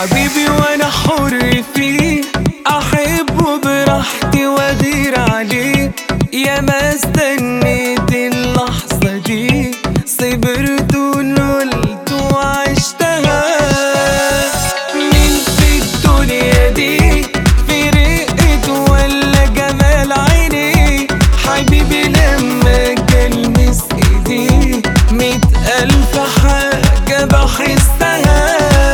حبيبي وانا حر فيه احبه براحتي واغير عليه يا ما استنيت اللحظة دي صبرت ونلت وعشتها مين في الدنيا دي في رقة ولا جمال عيني حبيبي لما كلمس ايدي ميت ألف حاجة بحسها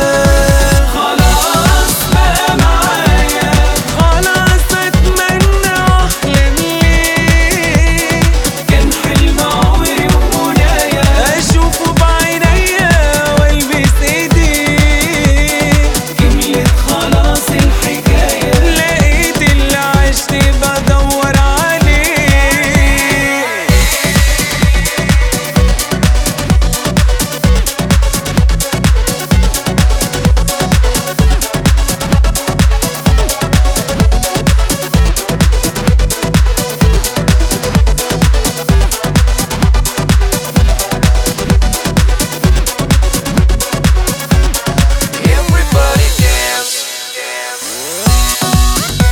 خلاص بقى معايا خلاص اتمنى واحلم ليه كان حلم عمري ومنايا اشوفه بعينيا والبس ايديه كملت خلاص الحكايه لقيت اللي عشت بدور عليه Everybody dance, dance.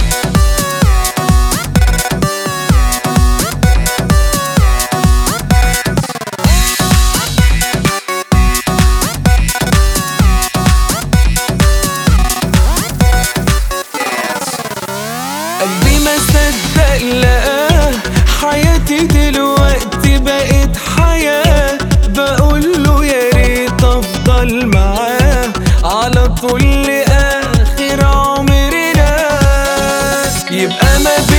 قلبي ما صدق لقاه حياتي دلوقتي بقت حياة بقول له يا ريت افضل معاه على طول لاخر عمرنا يبقى ما بين